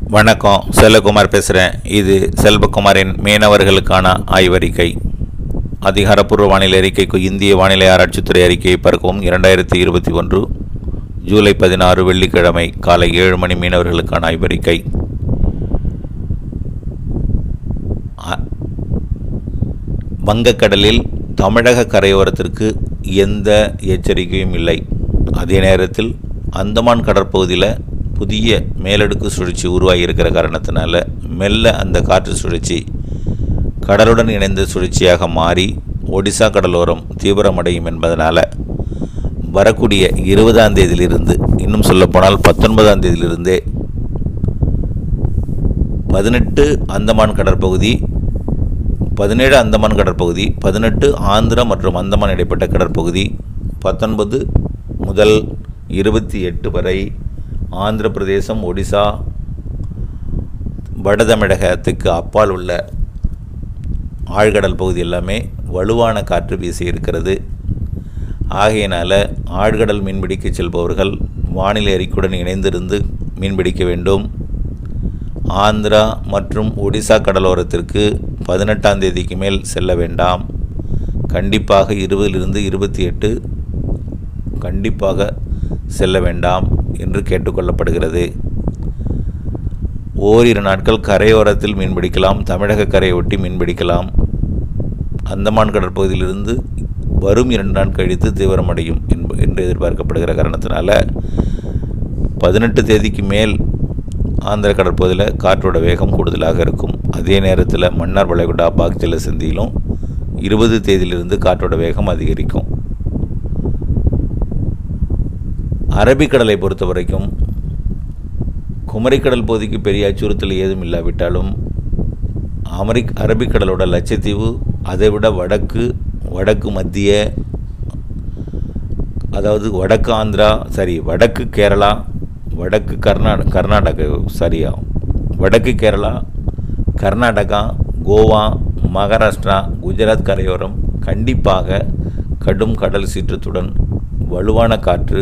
வணக்கம் செல்வகுமார் பேசுகிறேன் இது செல்வகுமாரின் மீனவர்களுக்கான ஆய்வறிக்கை அதிகாரப்பூர்வ வானிலை அறிக்கைக்கு இந்திய வானிலை ஆராய்ச்சித்துறை அறிக்கையை பார்க்கவும் இரண்டாயிரத்தி இருபத்தி ஒன்று ஜூலை பதினாறு வெள்ளிக்கிழமை காலை ஏழு மணி மீனவர்களுக்கான ஆய்வறிக்கை அ- வங்கக்கடலில் தமிழக கரையோரத்திற்கு எந்த எச்சரிக்கையும் இல்லை அதே நேரத்தில் அந்தமான் கடற்பகுதியில் புதிய மேலடுக்கு சுழற்சி உருவாகி இருக்கிற காரணத்தினால மெல்ல அந்த காற்று சுழற்சி கடலுடன் இணைந்த சுழற்சியாக மாறி ஒடிசா கடலோரம் தீவிரமடையும் என்பதனால் வரக்கூடிய இருபதாம் தேதியிலிருந்து இன்னும் சொல்லப்போனால் பத்தொன்பதாம் தேதியிலிருந்தே பதினெட்டு அந்தமான் கடற்பகுதி பதினேழு அந்தமான் கடற்பகுதி பதினெட்டு ஆந்திரா மற்றும் அந்தமான் இடைப்பட்ட கடற்பகுதி பத்தொன்பது முதல் இருபத்தி எட்டு வரை ஆந்திர பிரதேசம் ஒடிசா வட தமிழகத்துக்கு அப்பால் உள்ள ஆழ்கடல் பகுதி எல்லாமே வலுவான காற்று வீசி இருக்கிறது ஆகையினால் ஆழ்கடல் மீன்பிடிக்க செல்பவர்கள் வானிலை அறிக்கையுடன் இணைந்திருந்து மீன்பிடிக்க வேண்டும் ஆந்திரா மற்றும் ஒடிசா கடலோரத்திற்கு பதினெட்டாம் தேதிக்கு மேல் செல்ல வேண்டாம் கண்டிப்பாக இருபதிலிருந்து இருபத்தி எட்டு கண்டிப்பாக செல்ல வேண்டாம் என்று கேட்டுக்கொள்ளப்படுகிறது ஓரிரு நாட்கள் கரையோரத்தில் மீன்பிடிக்கலாம் தமிழக கரையை ஒட்டி மீன்பிடிக்கலாம் அந்தமான் கடற்பகுதியிலிருந்து வரும் இரண்டு நாள் கழித்து தீவிரமடையும் என்ப- என்று எதிர்பார்க்கப்படுகிற காரணத்தினால பதினெட்டு தேதிக்கு மேல் ஆந்திர கடற்பகுதியில் காற்றோட வேகம் கூடுதலாக இருக்கும் அதே நேரத்தில் மன்னார் வளைகுடா பாக் ஜலசந்தியிலும் இருபது தேதியிலிருந்து காற்றோட வேகம் அதிகரிக்கும் அரபிக்கடலை பொறுத்த வரைக்கும் குமரிக்கடல் பகுதிக்கு பெரிய அச்சுறுத்தல் ஏதும் இல்லாவிட்டாலும் அமெரிக் அரபிக்கடலோட லட்சத்தீவு அதைவிட வடக்கு வடக்கு மத்திய அதாவது வடக்கு ஆந்திரா சாரி வடக்கு கேரளா வடக்கு கர்நாட கர்நாடகா சரியா வடக்கு கேரளா கர்நாடகா கோவா மகாராஷ்டிரா குஜராத் கரையோரம் கண்டிப்பாக கடும் கடல் சீற்றத்துடன் வலுவான காற்று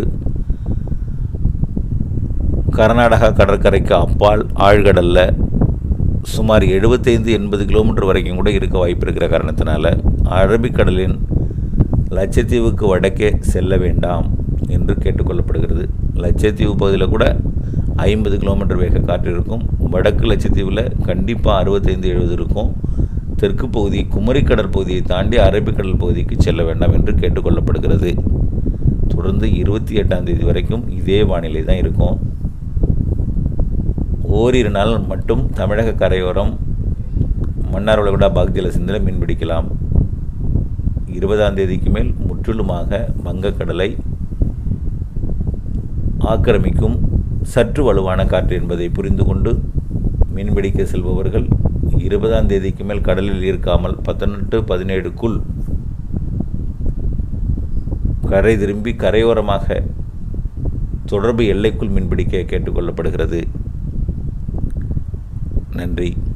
கர்நாடகா கடற்கரைக்கு அப்பால் ஆழ்கடல்ல சுமார் எழுபத்தைந்து எண்பது கிலோமீட்டர் வரைக்கும் கூட இருக்க வாய்ப்பு இருக்கிற காரணத்தினால அரபிக்கடலின் லட்சத்தீவுக்கு வடக்கே செல்ல வேண்டாம் என்று கேட்டுக்கொள்ளப்படுகிறது லட்சத்தீவு பகுதியில் கூட ஐம்பது கிலோமீட்டர் வேக காற்று இருக்கும் வடக்கு லட்சத்தீவில் கண்டிப்பாக அறுபத்தைந்து எழுபது இருக்கும் தெற்கு பகுதி குமரி கடற்பகுதியை தாண்டி அரபிக்கடல் பகுதிக்கு செல்ல வேண்டாம் என்று கேட்டுக்கொள்ளப்படுகிறது தொடர்ந்து இருபத்தி எட்டாம் தேதி வரைக்கும் இதே வானிலை தான் இருக்கும் ஓரிரு நாள் மட்டும் தமிழக கரையோரம் மன்னார் வளைகுடா பாக்ஜல சிந்தில் மீன்பிடிக்கலாம் இருபதாம் தேதிக்கு மேல் முற்றிலுமாக வங்கக்கடலை ஆக்கிரமிக்கும் சற்று வலுவான காற்று என்பதை புரிந்து கொண்டு மீன்பிடிக்க செல்பவர்கள் இருபதாம் தேதிக்கு மேல் கடலில் இருக்காமல் பதினெட்டு பதினேழுக்குள் கரை திரும்பி கரையோரமாக தொடர்பு எல்லைக்குள் மீன்பிடிக்க கேட்டுக்கொள்ளப்படுகிறது நன்றி